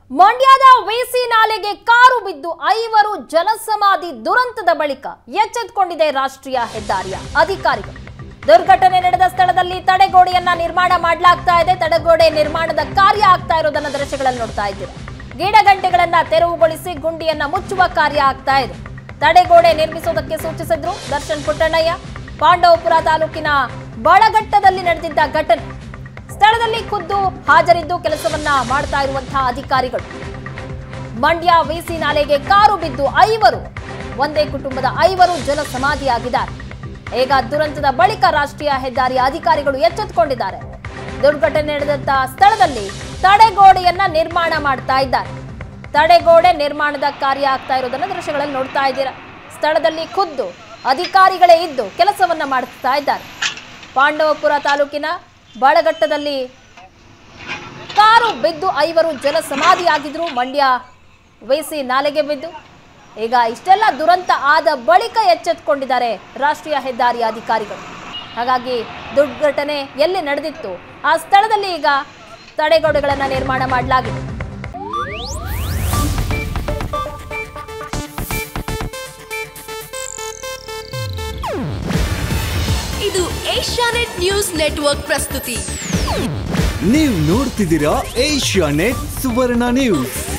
ಮಂಡ್ಯದ ವೇಸಿ ನಾಲೆಗೆ ಕಾರು ಬಿದ್ದು ಐವರು ಜಲಸಮಾಧಿ ದುರಂತದ ಬಳಿಕ ಎಚ್ಚೆತ್ತುಕೊಂಡಿದೆ ರಾಷ್ಟ್ರೀಯ ಹೆದ್ದಾರಿಯ ಅಧಿಕಾರಿಗಳು ದುರ್ಘಟನೆ ನಡೆದ ಸ್ಥಳದಲ್ಲಿ ತಡೆಗೋಡೆಯನ್ನ ನಿರ್ಮಾಣ ಮಾಡಲಾಗ್ತಾ ಇದೆ ತಡೆಗೋಡೆ ನಿರ್ಮಾಣದ ಕಾರ್ಯ ಆಗ್ತಾ ಇರೋದನ್ನ ದೃಶ್ಯಗಳಲ್ಲಿ ನೋಡ್ತಾ ಇದ್ದೀರಾ ಗಿಡಗಂಟೆಗಳನ್ನ ತೆರವುಗೊಳಿಸಿ ಗುಂಡಿಯನ್ನ ಮುಚ್ಚುವ ಕಾರ್ಯ ಆಗ್ತಾ ಇದೆ ತಡೆಗೋಡೆ ನಿರ್ಮಿಸೋದಕ್ಕೆ ಸೂಚಿಸಿದ್ರು ದರ್ಶನ್ ಪುಟ್ಟಣ್ಣಯ್ಯ ಪಾಂಡವಪುರ ತಾಲೂಕಿನ ಬಳಘಟ್ಟದಲ್ಲಿ ನಡೆದಿದ್ದ ಘಟನೆ ಸ್ಥಳದಲ್ಲಿ ಖುದ್ದು ಹಾಜರಿದ್ದು ಕೆಲಸವನ್ನ ಮಾಡ್ತಾ ಇರುವಂತಹ ಅಧಿಕಾರಿಗಳು ಮಂಡ್ಯ ವಿಸಿ ನಾಲೆಗೆ ಕಾರು ಬಿದ್ದು ಐವರು ಒಂದೇ ಕುಟುಂಬದ ಐವರು ಜಲ ಸಮಾಧಿಯಾಗಿದ್ದಾರೆ ಈಗ ದುರಂತದ ಬಳಿಕ ರಾಷ್ಟ್ರೀಯ ಹೆದ್ದಾರಿಯ ಅಧಿಕಾರಿಗಳು ಎಚ್ಚೆತ್ತುಕೊಂಡಿದ್ದಾರೆ ದುರ್ಘಟನೆ ನಡೆದಂತಹ ಸ್ಥಳದಲ್ಲಿ ತಡೆಗೋಡೆಯನ್ನ ನಿರ್ಮಾಣ ಮಾಡ್ತಾ ಇದ್ದಾರೆ ತಡೆಗೋಡೆ ನಿರ್ಮಾಣದ ಕಾರ್ಯ ಆಗ್ತಾ ಇರೋದನ್ನ ದೃಶ್ಯಗಳಲ್ಲಿ ನೋಡ್ತಾ ಇದ್ದೀರಾ ಸ್ಥಳದಲ್ಲಿ ಖುದ್ದು ಅಧಿಕಾರಿಗಳೇ ಇದ್ದು ಕೆಲಸವನ್ನ ಮಾಡ್ತಾ ಇದ್ದಾರೆ ಪಾಂಡವಪುರ ತಾಲೂಕಿನ ಬಾಳಘಟ್ಟದಲ್ಲಿ ಕಾರು ಬಿದ್ದು ಐವರು ಜಲ ಸಮಾಧಿಯಾಗಿದ್ರು ಮಂಡ್ಯ ವೇಸಿ ನಾಲೆಗೆ ಬಿದ್ದು ಈಗ ಇಷ್ಟೆಲ್ಲ ದುರಂತ ಆದ ಬಳಿಕ ಎಚ್ಚೆತ್ತುಕೊಂಡಿದ್ದಾರೆ ರಾಷ್ಟ್ರೀಯ ಹೆದ್ದಾರಿಯ ಅಧಿಕಾರಿಗಳು ಹಾಗಾಗಿ ದುರ್ಘಟನೆ ಎಲ್ಲಿ ನಡೆದಿತ್ತು ಆ ಸ್ಥಳದಲ್ಲಿ ಈಗ ತಡೆಗೋಡೆಗಳನ್ನು ನಿರ್ಮಾಣ ಮಾಡಲಾಗಿದೆ ಇದು ಏಷ್ಯಾನೆಟ್ ನ್ಯೂಸ್ ನೆಟ್ವರ್ಕ್ ಪ್ರಸ್ತುತಿ ನೀವು ನೋಡ್ತಿದ್ದೀರಾ ಏಷ್ಯಾ ನೆಟ್ ಸುವರ್ಣ ನ್ಯೂಸ್